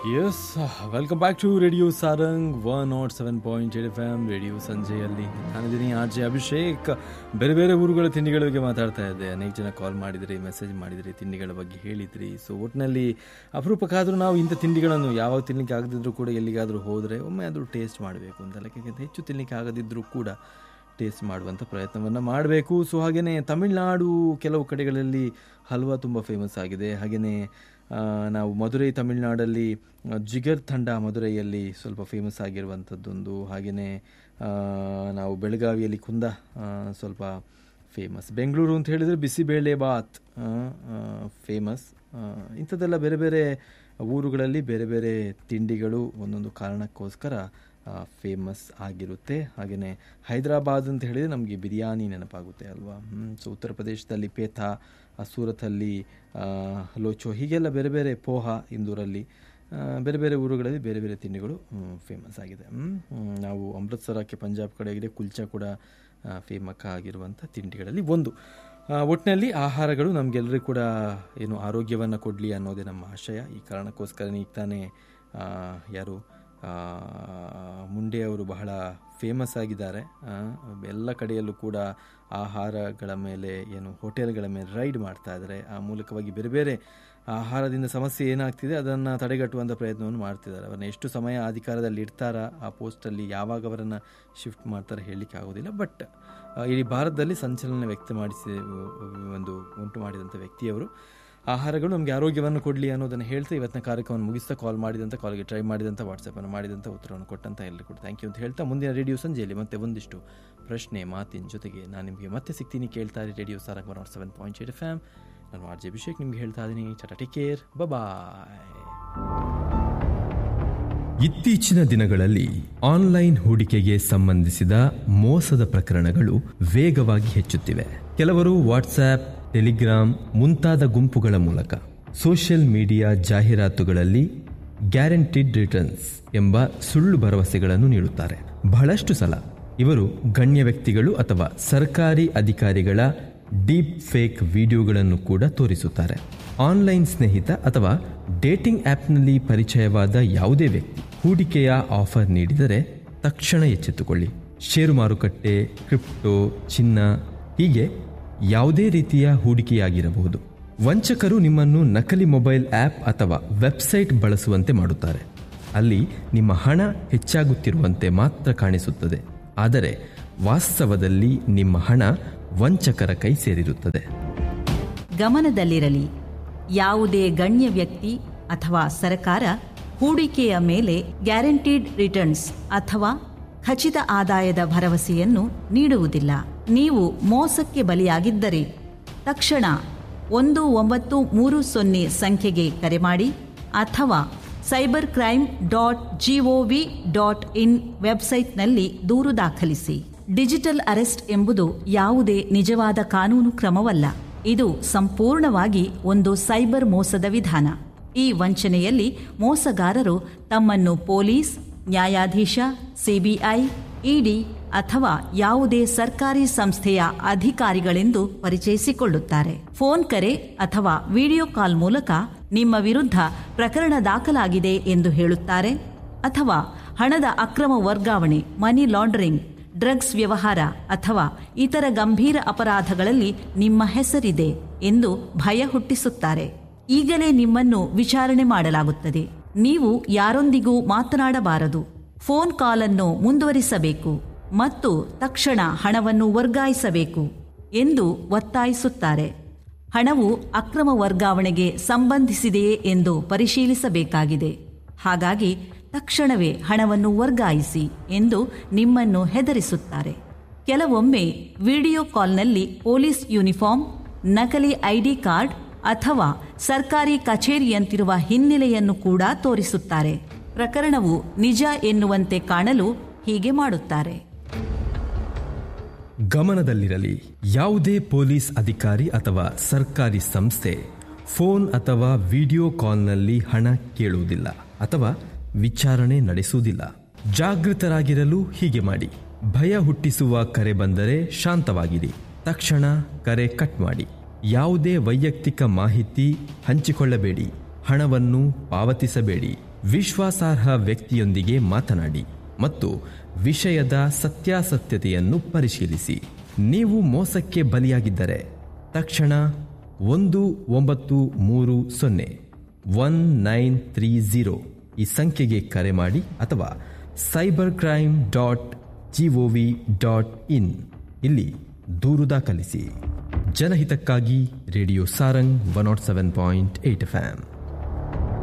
S welcome back to radio Sarang one naught seven point eight F M radio ಸಂಜೆಯಲ್ಲಿ ನಾನಿದ್ದೀನಿ R J Abhishek ಬೇರೆ ಬೇರೆ ಊರುಗಳ ತಿಂಡಿಗಳ ಬಗ್ಗೆ ಮಾತಾಡ್ತಾ ಇದ್ದೆ ಅನೇಕ ಜನ ಕಾಲ್ ಮಾಡಿದ್ರಿ ಮೆಸೇಜ್ ಮಾಡಿದ್ರಿ ತಿಂಡಿಗಳ ಬಗ್ಗೆ ಹೇಳಿದ್ರಿ ಸೊ ಒಟ್ಟಿನಲ್ಲಿ ಅಪರೂಪಕ್ಕಾದರೂ ನಾವು ಇಂಥ ತಿಂಡಿಗಳನ್ನು ಯಾವಾಗ ತಿನ್ನಲಿಕ್ಕೆ ಆಗದಿದ್ರೂ ಕೂಡ ಎಲ್ಲಿಗಾದರೂ ಹೋದರೆ ಒಮ್ಮೆ ಆದರೂ ಟೇಸ್ಟ್ ಮಾಡಬೇಕು ಅಂತ ಲೆಕ್ಕಕ್ಕಿಂತ ಹೆಚ್ಚು ತಿನ್ನಲಿಕ್ಕೆ ಆಗದಿದ್ದರೂ ಕೂಡ ಟೇಸ್ಟ್ ಮಾಡುವಂಥ ಪ್ರಯತ್ನವನ್ನು ಮಾಡಬೇಕು ಸೊ ಹಾಗೆಯೇ ತಮಿಳುನಾಡು ಕೆಲವು ಕಡೆಗಳಲ್ಲಿ ಹಲ್ವಾ ತುಂಬ ಫೇಮಸ್ ಆಗಿದೆ ಹಾಗೆಯೇ ಆ, ನಾವು ಮಧುರೈ ತಮಿಳುನಾಡಲ್ಲಿ ಆ, ಜಿಗರ್ ತಂಡ ಮಧುರೈಯಲ್ಲಿ ಸ್ವಲ್ಪ ಫೇಮಸ್ ಆಗಿರುವಂಥದ್ದೊಂದು ಹಾಗೆಯೇ ಆ, ನಾವು ಬೆಳಗಾವಿಯಲ್ಲಿ ಕುಂದ ಆ, ಸ್ವಲ್ಪ ಫೇಮಸ್ ಬೆಂಗಳೂರು ಅಂತ ಹೇಳಿದರೆ ಬಿಸಿಬೇಳೆ ಬಾತ್ ಫೇಮಸ್ ಇಂಥದ್ದೆಲ್ಲ ಬೇರೆ ಬೇರೆ ಊರುಗಳಲ್ಲಿ ಬೇರೆ ಬೇರೆ ತಿಂಡಿಗಳು ಒಂದೊಂದು ಕಾರಣಕ್ಕೋಸ್ಕರ ಫೇಮಸ್ ಆಗಿರುತ್ತೆ ಹಾಗೆಯೇ ಹೈದರಾಬಾದ್ ಅಂತ ಹೇಳಿದರೆ ನಮಗೆ ಬಿರಿಯಾನಿ ನೆನಪಾಗುತ್ತೆ ಅಲ್ವಾ ಸೊ ಉತ್ತರ ಪ್ರದೇಶದಲ್ಲಿ ಪೇಥಾ ಆ, ಸೂರತಲ್ಲಿ ಆ, ಲೋಚೋ ಹೀಗೆಲ್ಲ ಬೇರೆ ಬೇರೆ ಪೋಹ ಇಂದೂರಲ್ಲಿ ಆ, ಬೇರೆ ಬೇರೆ ಊರುಗಳಲ್ಲಿ ಬೇರೆ ಬೇರೆ ತಿಂಡಿಗಳು ಫೇಮಸ್ ಆಗಿದೆ ಹ್ಮ್. ಹ್ಮ್, ನಾವು ಅಮೃತ್ಸರಕ್ಕೆ ಪಂಜಾಬ್ ಕಡೆಗೆ ಕುಲ್ಚಾ ಕೂಡ ಫೇಮಕ್ ಆಗಿರುವಂಥ ತಿಂಡಿಗಳಲ್ಲಿ ಒಂದು ಆ, ಒಟ್ಟಿನಲ್ಲಿ ಆಹಾರಗಳು ನಮಗೆಲ್ಲರಿಗೂ ಕೂಡ ಏನು ಆರೋಗ್ಯವನ್ನು ಕೊಡಲಿ ಅನ್ನೋದೇ ನಮ್ಮ ಆಶಯ ಈ ಕಾರಣಕ್ಕೋಸ್ಕರ ಈಗ ತಾನೇ ಆ, ಯಾರು ಆ, ಮುಂಡೆ ಅವರು ಬಹಳ ಫೇಮಸ್ ಆಗಿದ್ದಾರೆ ಆ, ಎಲ್ಲ ಕಡೆಯಲ್ಲೂ ಕೂಡ ಆಹಾರಗಳ ಮೇಲೆ ಏನು ಹೋಟೆಲ್ಗಳ ಮೇಲೆ ರೈಡ್ ಮಾಡ್ತಾ ಇದ್ದಾರೆ ಆ ಮೂಲಕವಾಗಿ ಬೇರೆ ಬೇರೆ ಆಹಾರದಿಂದ ಸಮಸ್ಯೆ ಏನಾಗ್ತಿದೆ ಅದನ್ನು ತಡೆಗಟ್ಟುವಂಥ ಪ್ರಯತ್ನವನ್ನು ಮಾಡ್ತಿದ್ದಾರೆ ಅವರನ್ನ ಎಷ್ಟು ಸಮಯ ಅಧಿಕಾರದಲ್ಲಿ ಇಡ್ತಾರ ಆ ಪೋಸ್ಟಲ್ಲಿ ಯಾವಾಗ ಅವರನ್ನು ಶಿಫ್ಟ್ ಮಾಡ್ತಾರೆ ಹೇಳಲಿಕ್ಕೆ ಆಗೋದಿಲ್ಲ ಬಟ್ ಇಡೀ ಭಾರತದಲ್ಲಿ ಸಂಚಲನ ವ್ಯಕ್ತ ಮಾಡಿಸಿ ಒಂದು ಉಂಟು ಮಾಡಿದಂಥ ವ್ಯಕ್ತಿಯವರು ಆಹಾರಗಳು ನಮಗೆ ಆರೋಗ್ಯವನ್ನು ಕೊಡಲಿ ಅನ್ನೋದನ್ನು ಹೇಳ್ತಾ ಇವತ್ತಿನ ಕಾರ್ಯಕ್ರಮವನ್ನು ಮುಗಿಸ್ತಾ ಕಾಲ್ ಮಾಡಿದಂಥ ಕಾಲ್ಗೆ ಟ್ರೈ ಮಾಡಿದಂಥ ವಾಟ್ಸಪ್ಪನ್ನು ಮಾಡಿದಂಥ ಉತ್ತರವನ್ನು ಕೊಟ್ಟಂಥ ಎಲ್ಲರಿಗೂ ಕೂಡ ಥ್ಯಾಂಕ್ ಯು ಅಂತ ಹೇಳ್ತಾ ಮುಂದಿನ ರೇಡಿಯೋ ಸಂಜೆಯಲ್ಲಿ ಮತ್ತೆ ಒಂದಿಷ್ಟು ಪ್ರಶ್ನೆ ಮಾತಿನ ಜೊತೆಗೆ ನಾನು ನಿಮಗೆ ಮತ್ತೆ ಸಿಗ್ತೀನಿ ಕೇಳ್ತಾ ಇರಿ radio Sarang one seven point eight F M ನಾನು ಆರ್ ಜೆ ಅಭಿಷೇಕ್ ನಿಮಗೆ ಹೇಳ್ತಾ ಇದ್ದೀನಿ ಟಾಟಾ ಟೇಕ್ ಕೇರ್ ಬಾಯ್ ಇತ್ತೀಚಿನ ದಿನಗಳಲ್ಲಿ ಆನ್ಲೈನ್ ಹೂಡಿಕೆಗೆ ಸಂಬಂಧಿಸಿದ ಮೋಸದ ಪ್ರಕರಣಗಳು ವೇಗವಾಗಿ ಹೆಚ್ಚುತ್ತಿವೆ ಕೆಲವರು ವಾಟ್ಸ್ಆಪ್ ಟೆಲಿಗ್ರಾಮ್ ಮುಂತಾದ ಗುಂಪುಗಳ ಮೂಲಕ ಸೋಷಿಯಲ್ ಮೀಡಿಯಾ ಜಾಹೀರಾತುಗಳಲ್ಲಿ ಗ್ಯಾರಂಟಿಡ್ ರಿಟರ್ನ್ಸ್ ಎಂಬ ಸುಳ್ಳು ಭರವಸೆಗಳನ್ನು ನೀಡುತ್ತಾರೆ ಬಹಳಷ್ಟು ಸಲ ಇವರು ಗಣ್ಯ ವ್ಯಕ್ತಿಗಳು ಅಥವಾ ಸರ್ಕಾರಿ ಅಧಿಕಾರಿಗಳ ಡೀಪ್ ಫೇಕ್ ವಿಡಿಯೋಗಳನ್ನು ಕೂಡ ತೋರಿಸುತ್ತಾರೆ ಆನ್ಲೈನ್ ಸ್ನೇಹಿತ ಅಥವಾ ಡೇಟಿಂಗ್ ಆ್ಯಪ್ನಲ್ಲಿ ಪರಿಚಯವಾದ ಯಾವುದೇ ವ್ಯಕ್ತಿ ಹೂಡಿಕೆಯ ಆಫರ್ ನೀಡಿದರೆ ತಕ್ಷಣ ಎಚ್ಚೆತ್ತುಕೊಳ್ಳಿ ಷೇರು ಮಾರುಕಟ್ಟೆ ಕ್ರಿಪ್ಟೋ ಚಿನ್ನ ಹೀಗೆ ಯಾವುದೇ ರೀತಿಯ ಹೂಡಿಕೆಯಾಗಿರಬಹುದು ವಂಚಕರು ನಿಮ್ಮನ್ನು ನಕಲಿ ಮೊಬೈಲ್ ಆ್ಯಪ್ ಅಥವಾ ವೆಬ್ಸೈಟ್ ಬಳಸುವಂತೆ ಮಾಡುತ್ತಾರೆ ಅಲ್ಲಿ ನಿಮ್ಮ ಹಣ ಹೆಚ್ಚಾಗುತ್ತಿರುವಂತೆ ಮಾತ್ರ ಕಾಣಿಸುತ್ತದೆ ಆದರೆ ವಾಸ್ತವದಲ್ಲಿ ನಿಮ್ಮ ಹಣ ವಂಚಕರ ಕೈ ಸೇರಿರುತ್ತದೆ ಗಮನದಲ್ಲಿರಲಿ ಯಾವುದೇ ಗಣ್ಯ ವ್ಯಕ್ತಿ ಅಥವಾ ಸರ್ಕಾರ ಹೂಡಿಕೆಯ ಮೇಲೆ ಗ್ಯಾರಂಟಿಡ್ ರಿಟರ್ನ್ಸ್ ಅಥವಾ ಖಚಿತ ಆದಾಯದ ಭರವಸೆಯನ್ನು ನೀಡುವುದಿಲ್ಲ ನೀವು ಮೋಸಕ್ಕೆ ಬಲಿಯಾಗಿದ್ದರೆ ತಕ್ಷಣ ಒಂದು ಒಂಬತ್ತು ಮೂರು ಸೊನ್ನೆ ಸಂಖ್ಯೆಗೆ ಕರೆ ಮಾಡಿ ಅಥವಾ cyber crime dot G O V dot in ವೆಬ್ಸೈಟ್ನಲ್ಲಿ ದೂರು ದಾಖಲಿಸಿ ಡಿಜಿಟಲ್ ಅರೆಸ್ಟ್ ಎಂಬುದು ಯಾವುದೇ ನಿಜವಾದ ಕಾನೂನು ಕ್ರಮವಲ್ಲ ಇದು ಸಂಪೂರ್ಣವಾಗಿ ಒಂದು ಸೈಬರ್ ಮೋಸದ ವಿಧಾನ ಈ ವಂಚನೆಯಲ್ಲಿ ಮೋಸಗಾರರು ತಮ್ಮನ್ನು ಪೊಲೀಸ್ ನ್ಯಾಯಾಧೀಶ ಸಿಬಿಐ ಇಡಿ ಅಥವಾ ಯಾವುದೇ ಸರ್ಕಾರಿ ಸಂಸ್ಥೆಯ ಅಧಿಕಾರಿಗಳೆಂದು ಪರಿಚಯಿಸಿಕೊಳ್ಳುತ್ತಾರೆ ಫೋನ್ ಕರೆ ಅಥವಾ ವಿಡಿಯೋ ಕಾಲ್ ಮೂಲಕ ನಿಮ್ಮ ವಿರುದ್ಧ ಪ್ರಕರಣ ದಾಖಲಾಗಿದೆ ಎಂದು ಹೇಳುತ್ತಾರೆ ಅಥವಾ ಹಣದ ಅಕ್ರಮ ವರ್ಗಾವಣೆ ಮನಿ ಲಾಂಡರಿಂಗ್ ಡ್ರಗ್ಸ್ ವ್ಯವಹಾರ ಅಥವಾ ಇತರ ಗಂಭೀರ ಅಪರಾಧಗಳಲ್ಲಿ ನಿಮ್ಮ ಹೆಸರಿದೆ ಎಂದು ಭಯ ಹುಟ್ಟಿಸುತ್ತಾರೆ ಈಗಲೇ ನಿಮ್ಮನ್ನು ವಿಚಾರಣೆ ಮಾಡಲಾಗುತ್ತದೆ ನೀವು ಯಾರೊಂದಿಗೂ ಮಾತನಾಡಬಾರದು ಫೋನ್ ಕಾಲನ್ನು ಮುಂದುವರಿಸಬೇಕು ಮತ್ತು ತಕ್ಷಣ ಹಣವನ್ನು ವರ್ಗಾಯಿಸಬೇಕು ಎಂದು ಒತ್ತಾಯಿಸುತ್ತಾರೆ ಹಣವು ಅಕ್ರಮ ವರ್ಗಾವಣೆಗೆ ಸಂಬಂಧಿಸಿದೆಯೇ ಎಂದು ಪರಿಶೀಲಿಸಬೇಕಾಗಿದೆ ಹಾಗಾಗಿ ತಕ್ಷಣವೇ ಹಣವನ್ನು ವರ್ಗಾಯಿಸಿ ಎಂದು ನಿಮ್ಮನ್ನು ಹೆದರಿಸುತ್ತಾರೆ ಕೆಲವೊಮ್ಮೆ ವಿಡಿಯೋ ಕಾಲ್ನಲ್ಲಿ ಪೊಲೀಸ್ ಯೂನಿಫಾರ್ಮ್ ನಕಲಿ ಐಡಿ ಕಾರ್ಡ್ ಅಥವಾ ಸರ್ಕಾರಿ ಕಚೇರಿಯಂತಿರುವ ಹಿನ್ನೆಲೆಯನ್ನು ಕೂಡ ತೋರಿಸುತ್ತಾರೆ ಪ್ರಕರಣವು ನಿಜ ಎನ್ನುವಂತೆ ಕಾಣಲು ಹೀಗೆ ಮಾಡುತ್ತಾರೆ ಗಮನದಲ್ಲಿರಲಿ ಯಾವುದೇ ಪೊಲೀಸ್ ಅಧಿಕಾರಿ ಅಥವಾ ಸರ್ಕಾರಿ ಸಂಸ್ಥೆ ಫೋನ್ ಅಥವಾ ವಿಡಿಯೋ ಕಾಲ್ನಲ್ಲಿ ಹಣ ಕೇಳುವುದಿಲ್ಲ ಅಥವಾ ವಿಚಾರಣೆ ನಡೆಸುವುದಿಲ್ಲ ಜಾಗೃತರಾಗಿರಲು ಹೀಗೆ ಮಾಡಿ ಭಯ ಹುಟ್ಟಿಸುವ ಕರೆ ಬಂದರೆ ಶಾಂತವಾಗಿರಿ ತಕ್ಷಣ ಕರೆ ಕಟ್ ಮಾಡಿ ಯಾವುದೇ ವೈಯಕ್ತಿಕ ಮಾಹಿತಿ ಹಂಚಿಕೊಳ್ಳಬೇಡಿ ಹಣವನ್ನು ಪಾವತಿಸಬೇಡಿ ವಿಶ್ವಾಸಾರ್ಹ ವ್ಯಕ್ತಿಯೊಂದಿಗೆ ಮಾತನಾಡಿ ಮತ್ತು ವಿಷಯದ ಸತ್ಯಾಸತ್ಯತೆಯನ್ನು ಪರಿಶೀಲಿಸಿ ನೀವು ಮೋಸಕ್ಕೆ ಬಲಿಯಾಗಿದ್ದರೆ ತಕ್ಷಣ ಒಂದು ಒಂಬತ್ತು ಮೂರು ಸೊನ್ನೆ ಒನ್ ನೈನ್ ತ್ರೀ ಝೀರೋ ಈ ಸಂಖ್ಯೆಗೆ ಕರೆ ಮಾಡಿ ಅಥವಾ cyber crime dot G O V dot in ಇಲ್ಲಿ ದೂರು ದಾಖಲಿಸಿ ಜನಹಿತಕ್ಕಾಗಿ radio Sarang one naught seven point eight F